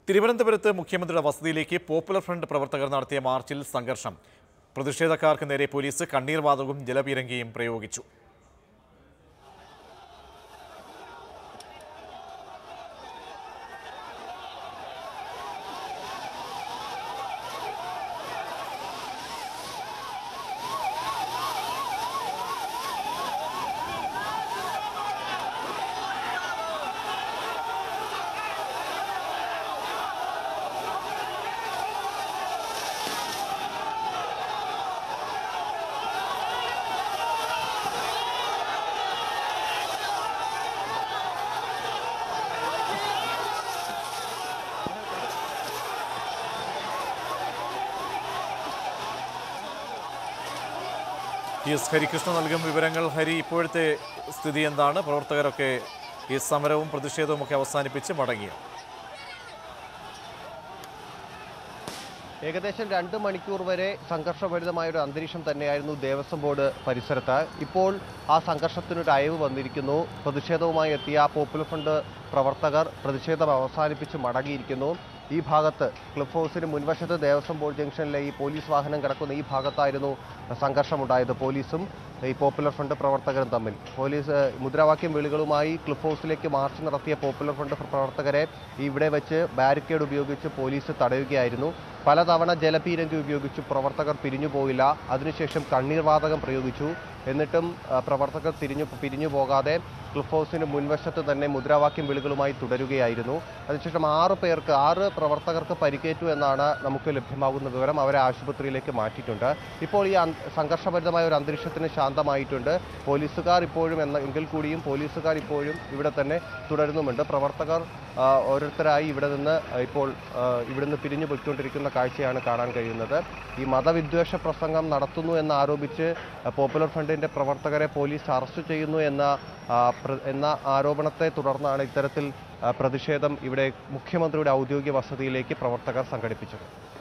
തിരുവനന്തപുരത്ത് മുഖ്യമന്ത്രിയുടെ വസതിയിലേക്ക് popular front പ്രവർത്തകർ നടത്തിയ മാർച്ചിൽ സംഘർഷം പ്രതിഷേധക്കാർക്ക് നേരെ പോലീസ് കണ്ണീർ വാതകവും ജലപീരങ്കിയും പ്രയോഗിച്ചു ടി എസ് ഹരികൃഷ്ണ നൽകും വിവരങ്ങൾ ഹരി ഇപ്പോഴത്തെ സ്ഥിതി എന്താണ് പ്രവർത്തകരൊക്കെ ഈ സമരവും പ്രതിഷേധവും ഒക്കെ അവസാനിപ്പിച്ച് മടങ്ങിയ ഏകദേശം രണ്ട് മണിക്കൂർ വരെ സംഘർഷഭരിതമായ ഒരു അന്തരീക്ഷം തന്നെയായിരുന്നു ദേവസ്വം ബോർഡ് പരിസരത്ത് ഇപ്പോൾ ആ സംഘർഷത്തിനൊരു അയവ് വന്നിരിക്കുന്നു പ്രതിഷേധവുമായി എത്തിയ പോപ്പുലർ ഫ്രണ്ട് പ്രവർത്തകർ പ്രതിഷേധം അവസാനിപ്പിച്ച് മടങ്ങിയിരിക്കുന്നു ഈ ഭാഗത്ത് ക്ലിഫ് ഹൗസിന് മുൻവശത്ത് ദേവസ്വം ബോർഡ് ജംഗ്ഷനിലെ ഈ പോലീസ് വാഹനം കിടക്കുന്ന ഈ ഭാഗത്തായിരുന്നു സംഘർഷമുണ്ടായത് പോലീസും ഈ പോപ്പുലർ ഫ്രണ്ട് പ്രവർത്തകരും തമ്മിൽ പോലീസ് മുദ്രാവാക്യം വിളികളുമായി ക്ലിഫ് ഹൗസിലേക്ക് മാർച്ച് നടത്തിയ പോപ്പുലർ ഫ്രണ്ട് പ്രവർത്തകരെ ഇവിടെ വെച്ച് ബാരിക്കേഡ് ഉപയോഗിച്ച് പോലീസ് തടയുകയായിരുന്നു പലതവണ ജലപീരങ്കി ഉപയോഗിച്ചു പ്രവർത്തകർ പിരിഞ്ഞു പോയില്ല അതിനുശേഷം കണ്ണീർ വാതകം പ്രയോഗിച്ചു എന്നിട്ടും ആ, പ്രവർത്തകർ തിരിഞ്ഞു പിരിഞ്ഞു പോകാതെ ക്ലിഫ് ഹൗസിന് മുൻവശത്ത് തന്നെ മുദ്രാവാക്യം വിളികളുമായി തുടരുകയായിരുന്നു അതിനുശേഷം ആറ് പേർക്ക് ആറ് പ്രവർത്തകർക്ക് പരിക്കേറ്റു എന്നാണ് നമുക്ക് ലഭ്യമാകുന്ന വിവരം അവരെ ആശുപത്രിയിലേക്ക് മാറ്റിയിട്ടുണ്ട് ഇപ്പോൾ ഈ അന്ത- സംഘർഷഭരിതമായ ഒരു അന്തരീക്ഷത്തിന് ശാന്തമായിട്ടുണ്ട് പോലീസുകാർ ഇപ്പോഴും എന്ന എങ്കിൽ കൂടിയും പോലീസുകാർ ഇപ്പോഴും ഇവിടെ തന്നെ തുടരുന്നുമുണ്ട് പ്രവർത്തകർ ആ, ഓരോരുത്തരായി ഇവിടെ നിന്ന് ഇപ്പോൾ ആ, ഇവിടുന്ന് പിരിഞ്ഞു പോയിക്കൊണ്ടിരിക്കുന്ന കാഴ്ചയാണ് കാണാൻ കഴിയുന്നത് ഈ മതവിദ്വേഷ പ്രസംഗം നടത്തുന്നു എന്ന് ആരോപിച്ച് ആ, പോപ്പുലർ ഫ്രണ്ടിന്റെ പ്രവർത്തകരെ പോലീസ് അറസ്റ്റ് ചെയ്യുന്നു എന്ന ആ, പ്ര- എന്ന ആരോപണത്തെ തുടർന്നാണ് ഇത്തരത്തിൽ ആ, പ്രതിഷേധം ഇവിടെ മുഖ്യമന്ത്രിയുടെ ഔദ്യോഗിക വസതിയിലേക്ക് പ്രവർത്തകർ സംഘടിപ്പിച്ചത്